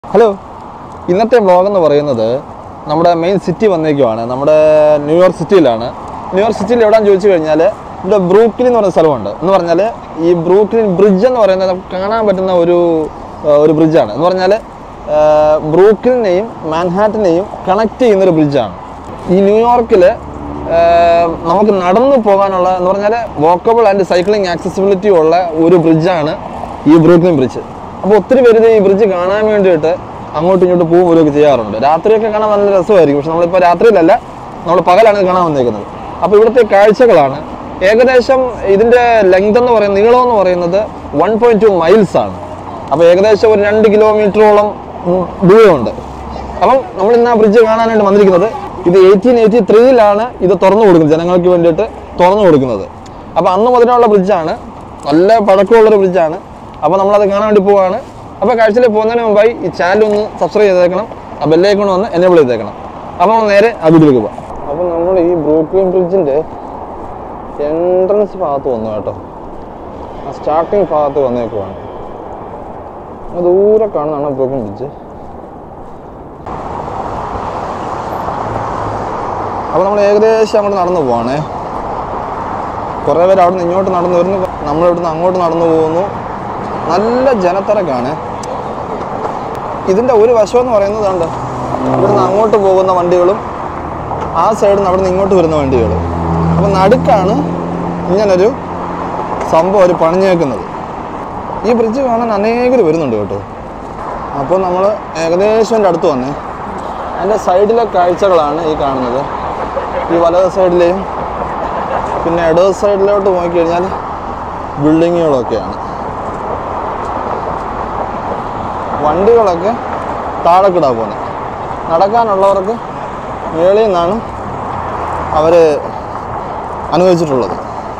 Hello ഇന്നത്തെ vlog എന്ന് പറയുന്നത് നമ്മുടെ മെയിൻ സിറ്റി വന്നേക്കുവാണ് നമ്മുടെ ന്യൂയോർക്ക് സിറ്റിയിലാണ് ന്യൂയോർക്ക് സിറ്റിയിൽ എവിടെയാണെന്ന് ചോദിച്ചു കഴിഞ്ഞാൽ ഇവിടെ ബ്രൂക്ലിൻ എന്ന് പറയുന്ന സ്ഥലമുണ്ട് എന്ന് പറഞ്ഞാൽ ഈ ബ്രൂക്ലിൻ ബ്രിഡ്ജ് എന്ന് പറയുന്നത് നമുക്ക് കാണാൻ പറ്റുന്ന ഒരു ആ, ഒരു ബ്രിഡ്ജാണ് എന്ന് പറഞ്ഞാൽ ബ്രൂക്ലിനെയും മാൻഹാറ്റിനെയും കണക്ട് ചെയ്യുന്ന ഒരു ബ്രിഡ്ജാണ് ഈ ന്യൂയോർക്കിൽ നമുക്ക് നടന്നു പോകാനുള്ള എന്ന് പറഞ്ഞാൽ വോക്കബിൾ ആൻഡ് സൈക്ലിംഗ് ആക്സസിബിലിറ്റി ഉള്ള ഒരു ബ്രിഡ്ജാണ് ഈ ബ്രൂക്ലിൻ ബ്രിഡ്ജ് അപ്പോൾ ഒത്തിരി പേര് ഇത് ഈ ബ്രിഡ്ജ് കാണാൻ വേണ്ടിയിട്ട് അങ്ങോട്ടും ഇങ്ങോട്ടും പോവും പോലുമൊക്കെ ചെയ്യാറുണ്ട് രാത്രിയൊക്കെ കാണാൻ നല്ല രസമായിരിക്കും പക്ഷെ നമ്മളിപ്പോൾ രാത്രിയിലല്ല നമ്മൾ പകലാണ് ഇത് കാണാൻ വന്നേക്കുന്നത് അപ്പോൾ ഇവിടുത്തെ കാഴ്ചകളാണ് ഏകദേശം ഇതിൻ്റെ ലെങ്ത് എന്ന് പറയുന്നത് നീളം എന്ന് പറയുന്നത് വൺ പോയിൻറ്റ് ടു മൈൽസ് ആണ് അപ്പോൾ ഏകദേശം ഒരു രണ്ട് കിലോമീറ്ററോളം ഉം, ദൂരമുണ്ട് അപ്പം നമ്മൾ ഇന്ന് ആ ബ്രിഡ്ജ് കാണാനായിട്ട് വന്നിരിക്കുന്നത് ഇത് എയ്റ്റീൻ എയ്റ്റി ത്രീയിലാണ് ഇത് തുറന്നു കൊടുക്കുന്നത് ജനങ്ങൾക്ക് വേണ്ടിയിട്ട് തുറന്നു കൊടുക്കുന്നത് അപ്പോൾ അന്ന് മുതലുള്ള ബ്രിഡ്ജാണ് നല്ല പഴക്കമുള്ളൊരു ബ്രിഡ്ജാണ് അപ്പോൾ നമ്മളത് കാണാൻ വേണ്ടി പോവുകയാണ് അപ്പോൾ കാഴ്ചയിൽ പോകുന്നതിന് മുമ്പായി ഈ ചാനൽ ഒന്ന് സബ്സ്ക്രൈബ് ചെയ്തേക്കണം ആ ബെല്ലൈക്കൺ ഒന്ന് എനേബിൾ ചെയ്തേക്കണം അപ്പോൾ നമ്മൾ നേരെ ആ വീട്ടിലേക്ക് പോകാം അപ്പോൾ നമ്മൾ ഈ ബ്രൂക്ലിൻ ബ്രിഡ്ജിൻ്റെ എൻട്രൻസ് ഭാഗത്ത് വന്നു കേട്ടോ ആ സ്റ്റാർട്ടിങ് ഭാഗത്ത് വന്നേക്കുവാണ് ആ ദൂരെ കാണുന്നതാണ് ബ്രൂക്ലിൻ ബ്രിഡ്ജ് അപ്പോൾ നമ്മൾ ഏകദേശം അങ്ങോട്ട് നടന്നു പോവാണേ കുറേ പേര് അവിടെ നിന്ന് ഇങ്ങോട്ട് നടന്നു വരുന്നു നമ്മളിവിടുന്ന് അങ്ങോട്ട് നടന്നു പോകുന്നു നല്ല ജനത്തിരക്കാണ് ഇതിൻ്റെ ഒരു വശം എന്ന് പറയുന്നത് കണ്ട് ഇവിടുന്ന് അങ്ങോട്ട് പോകുന്ന വണ്ടികളും ആ സൈഡിൽ നിന്ന് അവിടെ നിന്ന് ഇങ്ങോട്ട് വരുന്ന വണ്ടികൾ അപ്പോൾ നടുക്കാണ് ഇങ്ങനൊരു സംഭവം ഒരു പണിഞ്ഞേക്കുന്നത് ഈ ബ്രിഡ്ജ് കാണാൻ അനേകർ വരുന്നുണ്ട് കേട്ടോ അപ്പോൾ നമ്മൾ ഏകദേശം എൻ്റെ അടുത്ത് വന്നേ അതിൻ്റെ സൈഡിലെ കാഴ്ചകളാണ് ഈ കാണുന്നത് ഈ വലത് സൈഡിലെയും പിന്നെ ഇടത് സൈഡിലോട്ട് നോക്കിക്കഴിഞ്ഞാൽ ബിൽഡിങ്ങുകളൊക്കെയാണ് വണ്ടികളൊക്കെ താഴെക്കിടാ പോകുന്നത് നടക്കാനുള്ളവർക്ക് മേളിൽ നിന്നാണ് അവർ അനുവദിച്ചിട്ടുള്ളത്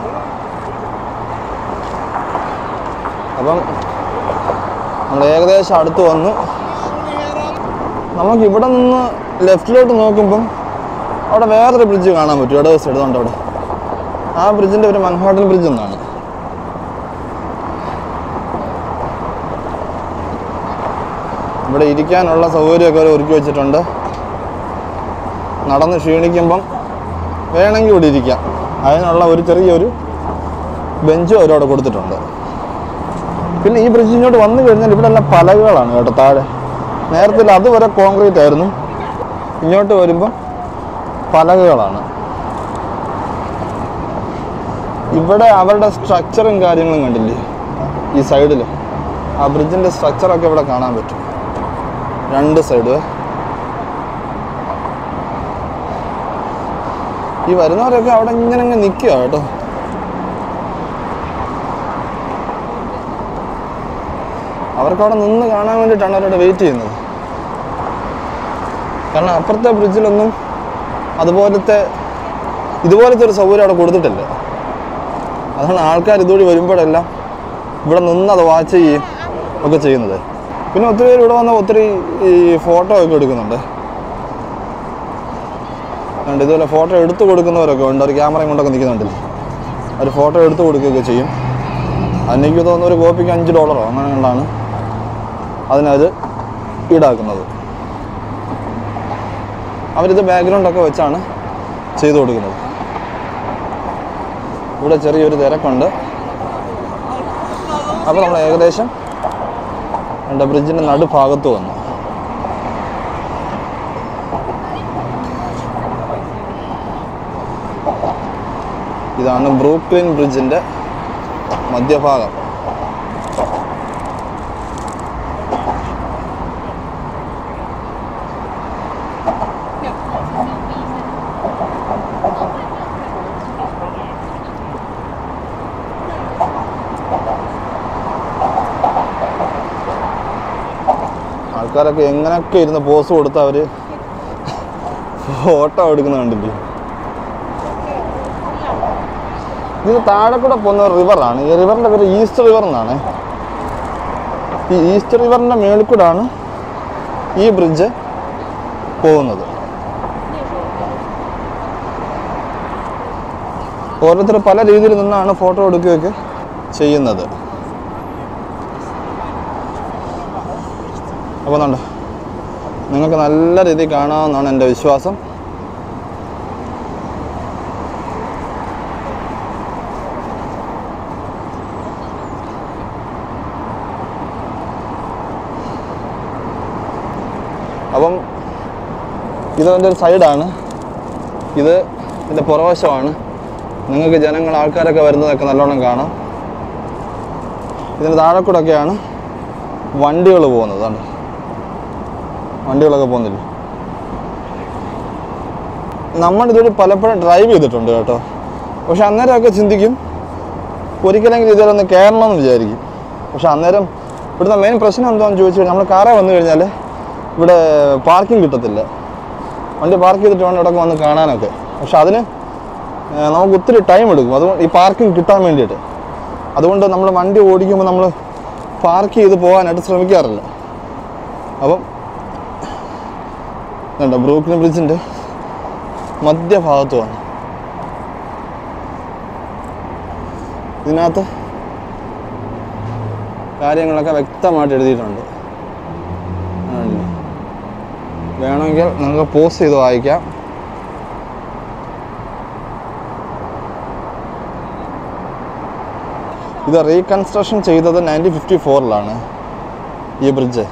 അപ്പം നമ്മൾ ഏകദേശം അടുത്ത് വന്നു നമുക്ക് ഇവിടെ നിന്ന് ലെഫ്റ്റിലോട്ട് നോക്കുമ്പം അവിടെ വേറൊരു ബ്രിഡ്ജ് കാണാൻ പറ്റും ഇടത് സൈഡ് ഉണ്ട് അവിടെ ആ ബ്രിഡ്ജിൻ്റെ ഒരു മൻഹാട്ടൻ ബ്രിഡ്ജ് എന്നാണ് ഇവിടെ ഇരിക്കാനുള്ള സൗകര്യമൊക്കെ അവർ ഒരുക്കി വെച്ചിട്ടുണ്ട് നടന്ന് ക്ഷീണിക്കുമ്പം വേണമെങ്കിൽ ഇവിടെ ഇരിക്കാം അതിനുള്ള ഒരു ചെറിയൊരു ബെഞ്ചും അവരവിടെ കൊടുത്തിട്ടുണ്ട് പിന്നെ ഈ ബ്രിഡ്ജ് ഇങ്ങോട്ട് വന്നു കഴിഞ്ഞാൽ ഇവിടെ എല്ലാം പലകകളാണ് കേട്ടോ താഴെ നേരത്തെ അതുവരെ കോൺക്രീറ്റ് ആയിരുന്നു ഇങ്ങോട്ട് വരുമ്പം പലകകളാണ് ഇവിടെ അവരുടെ സ്ട്രക്ചറും കാര്യങ്ങളും കണ്ടില്ലേ ഈ സൈഡിൽ ആ ബ്രിഡ്ജിൻ്റെ സ്ട്രക്ചറൊക്കെ ഇവിടെ കാണാൻ പറ്റും രണ്ട് സൈഡ് ഈ വരുന്നവരൊക്കെ അവിടെ ഇങ്ങനെ അങ്ങ് നിൽക്കുക കേട്ടോ അവർക്ക് അവിടെ നിന്ന് കാണാൻ വേണ്ടിയിട്ടാണ് അവരവിടെ വെയിറ്റ് ചെയ്യുന്നത് കാരണം അപ്പുറത്തെ ബ്രിഡ്ജിലൊന്നും അതുപോലത്തെ ഇതുപോലത്തെ ഒരു സൗകര്യം അവിടെ കൊടുത്തിട്ടില്ല അതാണ് ആൾക്കാർ ഇതുവഴി വരുമ്പോഴെല്ലാം ഇവിടെ നിന്ന് അത് വാച്ച് ചെയ്യും ഒക്കെ ചെയ്യുന്നത് പിന്നെ ഒത്തിരി പേര് ഇവിടെ വന്ന ഒത്തിരി ഈ ഫോട്ടോ ഒക്കെ എടുക്കുന്നുണ്ട് അതുകൊണ്ട് ഇതുപോലെ ഫോട്ടോ എടുത്തു കൊടുക്കുന്നവരൊക്കെ ഉണ്ട് ഒരു ക്യാമറയും കൊണ്ടൊക്കെ നിൽക്കുന്നുണ്ടല്ലേ അവർ ഫോട്ടോ എടുത്തു കൊടുക്കുകയൊക്കെ ചെയ്യും അതിനെനിക്ക് തോന്നുന്ന ഒരു കോപ്പിക്ക് അഞ്ച് ഡോളറോ അങ്ങനെയുള്ളതാണ് അതിനത് ഈടാക്കുന്നത് അവരിത് ബാക്ക്ഗ്രൗണ്ടൊക്കെ വെച്ചാണ് ചെയ്തു കൊടുക്കുന്നത് ഇവിടെ ചെറിയൊരു തിരക്കുണ്ട് അപ്പോൾ നമ്മൾ ഏകദേശം എൻ്റെ ബ്രിഡ്ജിൻ്റെ നടുഭാഗത്ത് വന്നു ഇതാണ് ബ്രൂക്ലിൻ ബ്രിഡ്ജിൻ്റെ മധ്യഭാഗം ആൾക്കാരൊക്കെ എങ്ങനെയൊക്കെ ഇരുന്ന് പോസ് കൊടുത്ത് അവർ ഫോട്ടോ എടുക്കുന്ന കണ്ടില്ലേ ഇത് താഴെ കൂടെ പോകുന്ന ഒരു റിവറാണ് ഈ റിവറിൻ്റെ പേര് ഈസ്റ്റ് റിവർ എന്നാണ് ഈ ഈസ്റ്റ് റിവറിൻ്റെ മേളിൽ കൂടാണ് ഈ ബ്രിഡ്ജ് പോകുന്നത് ഓരോരുത്തർ പല രീതിയിൽ നിന്നാണ് ഫോട്ടോ എടുക്കുകയൊക്കെ ചെയ്യുന്നത് അപ്പോൾ കണ്ടോ നിങ്ങൾക്ക് നല്ല രീതിയിൽ കാണാമെന്നാണ് എൻ്റെ വിശ്വാസം അപ്പം ഇതതിൻ്റെ ഒരു സൈഡാണ് ഇത് ഇതിൻ്റെ പുറവശമാണ് നിങ്ങൾക്ക് ജനങ്ങൾ ആൾക്കാരൊക്കെ വരുന്നതൊക്കെ നല്ലോണം കാണാം ഇതിന് താഴെ കൂടെയൊക്കെയാണ് വണ്ടികൾ പോകുന്നത് കണ്ടോ വണ്ടികളൊക്കെ പോകുന്നില്ല നമ്മളിതൊരു പലപ്പോഴും ഡ്രൈവ് ചെയ്തിട്ടുണ്ട് കേട്ടോ പക്ഷെ അന്നേരമൊക്കെ ചിന്തിക്കും ഒരിക്കലെങ്കിലും ഇതിലൊന്ന് കയറണം എന്ന് വിചാരിക്കും പക്ഷെ അന്നേരം ഇവിടുത്തെ മെയിൻ പ്രശ്നം എന്താണെന്ന് ചോദിച്ചു കഴിഞ്ഞാൽ നമ്മൾ കാറേ വന്നു കഴിഞ്ഞാൽ ഇവിടെ പാർക്കിംഗ് കിട്ടത്തില്ല വണ്ടി പാർക്ക് ചെയ്തിട്ട് വേണം ഇവിടെ വന്ന് കാണാനൊക്കെ പക്ഷെ അതിന് ഏർ, നമുക്ക് ഒത്തിരി ടൈം എടുക്കും അതുകൊണ്ട് ഈ പാർക്കിംഗ് കിട്ടാൻ വേണ്ടിയിട്ട് അതുകൊണ്ട് നമ്മൾ വണ്ടി ഓടിക്കുമ്പോൾ നമ്മൾ പാർക്ക് ചെയ്ത് പോകാനായിട്ട് ശ്രമിക്കാറില്ല അപ്പം കണ്ടോ ബ്രൂക്ലിൻ ബ്രിഡ്ജിൻ്റെ മധ്യഭാഗത്തുമാണ് ഇതിനകത്ത് കാര്യങ്ങളൊക്കെ വ്യക്തമായിട്ട് എഴുതിയിട്ടുണ്ട് കണ്ടില്ലേ? വേണമെങ്കിൽ നിങ്ങൾക്ക് പോസ് ചെയ്ത് വായിക്കാം ഇത് റീകൺസ്ട്രക്ഷൻ ചെയ്തത് നയൻറ്റീൻ ഫിഫ്റ്റി ഫോറിലാണ് ഈ ബ്രിഡ്ജ്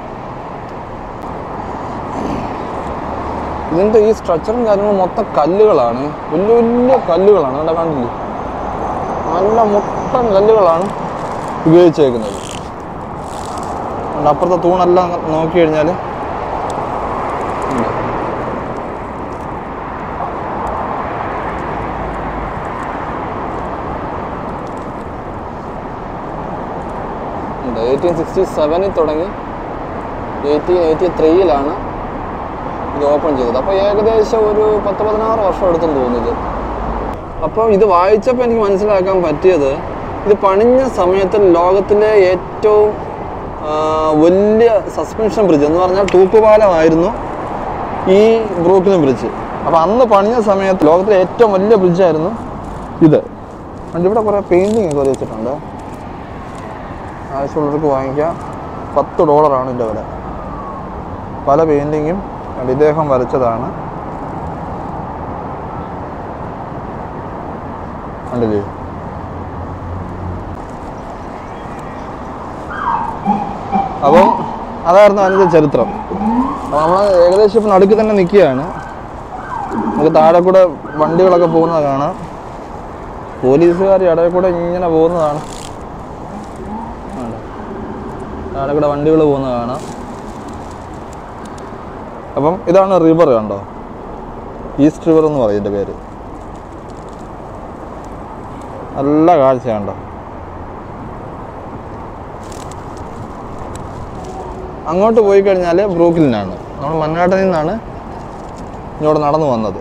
ഇതിൻ്റെ ഈ സ്ട്രക്ചറും കാര്യങ്ങളും മൊത്തം കല്ലുകളാണ് വലിയ വലിയ കല്ലുകളാണ് കണ്ട കണ്ടില്ലേ നല്ല മുട്ടൻ കല്ലുകളാണ് ഉപയോഗിച്ചേക്കുന്നത് അതുകൊണ്ട് അപ്പുറത്തെ തൂണെല്ലാം നോക്കി കഴിഞ്ഞാൽ എയ്റ്റീൻ സിക്സ്റ്റി സെവനിൽ തുടങ്ങി എയ്റ്റീൻ എയ്റ്റി ത്രീയിലാണ് ഇത് ഓപ്പൺ ചെയ്തത് അപ്പോൾ ഏകദേശം ഒരു പത്ത് പതിനാറ് വർഷം എടുത്തെന്ന് തോന്നുന്നത് അപ്പോൾ ഇത് വായിച്ചപ്പോൾ എനിക്ക് മനസ്സിലാക്കാൻ പറ്റിയത് ഇത് പണിഞ്ഞ സമയത്ത് ലോകത്തിലെ ഏറ്റവും ആ, വലിയ സസ്പെൻഷൻ ബ്രിഡ്ജ് എന്ന് പറഞ്ഞാൽ തൂക്കുപാലമായിരുന്നു ഈ ബ്രൂക്ലിൻ ബ്രിഡ്ജ് അപ്പോൾ അന്ന് പണിഞ്ഞ സമയത്ത് ലോകത്തിലെ ഏറ്റവും വലിയ ബ്രിഡ്ജായിരുന്നു ഇത് അതുകൊണ്ട് ഇവിടെ കുറേ പെയിൻറ്റിങ് ഒക്കെ വെച്ചിട്ടുണ്ട് ആവശ്യമുള്ളവർക്ക് വാങ്ങിക്കാം പത്ത് ഡോളറാണ് ഇതിൻ്റെ വില പല പെയിൻറ്റിങ്ങും ഇദ്ദേഹം വരച്ചതാണ് കണ്ടില്ലേ അപ്പം അതായിരുന്നു അതിൻ്റെ ചരിത്രം അപ്പോൾ നമ്മൾ ഏകദേശം ഇപ്പം നടുക്ക് തന്നെ നിൽക്കുകയാണ് നമുക്ക് താഴെ കൂടെ വണ്ടികളൊക്കെ പോകുന്നത് കാണാം പോലീസുകാർ ഇടയിൽ കൂടെ ഇങ്ങനെ പോകുന്നതാണ് കണ്ടോ? താഴെ കൂടെ വണ്ടികൾ പോകുന്നത് കാണാം അപ്പം ഇതാണ് റിവർ കണ്ടോ ഈസ്റ്റ് റിവർ എന്ന് പറയും ഇതിൻ്റെ പേര് നല്ല കാഴ്ച കണ്ടോ അങ്ങോട്ട് പോയി കഴിഞ്ഞാൽ ബ്രൂക്ലിനാണ് നമ്മൾ മന്നാട്ടിൽ നിന്നാണ് ഇങ്ങോട്ട് നടന്നു വന്നത്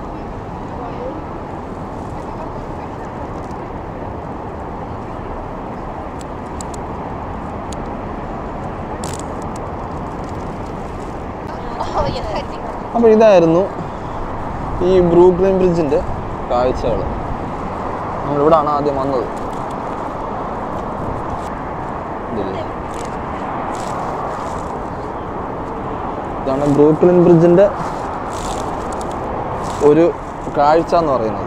Oh, yes, I think. അപ്പോൾ ഇതായിരുന്നു ഈ ബ്രൂക്ലിൻ ബ്രിഡ്ജിൻ്റെ കാഴ്ചകൾ നമ്മളിവിടാണ് ആദ്യം വന്നത് ഇതില്ലേ? ഇതാണ് ബ്രൂക്ലിൻ ബ്രിഡ്ജിൻ്റെ ഒരു കാഴ്ച എന്ന് പറയുന്നത്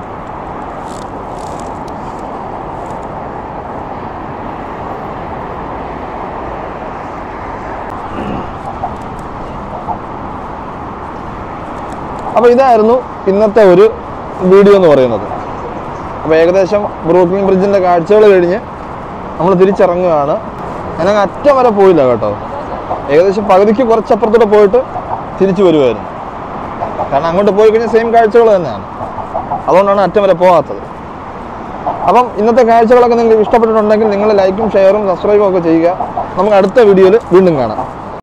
അപ്പോൾ ഇതായിരുന്നു ഇന്നത്തെ ഒരു വീഡിയോ എന്ന് പറയുന്നത് അപ്പോൾ ഏകദേശം ബ്രൂക്ലിൻ ബ്രിഡ്ജിൻ്റെ കാഴ്ചകൾ കഴിഞ്ഞ് നമ്മൾ തിരിച്ചിറങ്ങുകയാണ് ഞാൻ അങ്ങ് അറ്റം വരെ പോയില്ല കേട്ടോ ഏകദേശം പകുതിക്ക് കുറച്ചപ്പുറത്തൂടെ പോയിട്ട് തിരിച്ചു വരുമായിരുന്നു കാരണം അങ്ങോട്ട് പോയി കഴിഞ്ഞാൽ സെയിം കാഴ്ചകൾ തന്നെയാണ് അതുകൊണ്ടാണ് അറ്റം വരെ പോകാത്തത് അപ്പം ഇന്നത്തെ കാഴ്ചകളൊക്കെ നിങ്ങൾക്ക് ഇഷ്ടപ്പെട്ടിട്ടുണ്ടെങ്കിൽ നിങ്ങൾ ലൈക്കും ഷെയറും സബ്സ്ക്രൈബും ഒക്കെ ചെയ്യുക നമുക്ക് അടുത്ത വീഡിയോയിൽ വീണ്ടും കാണാം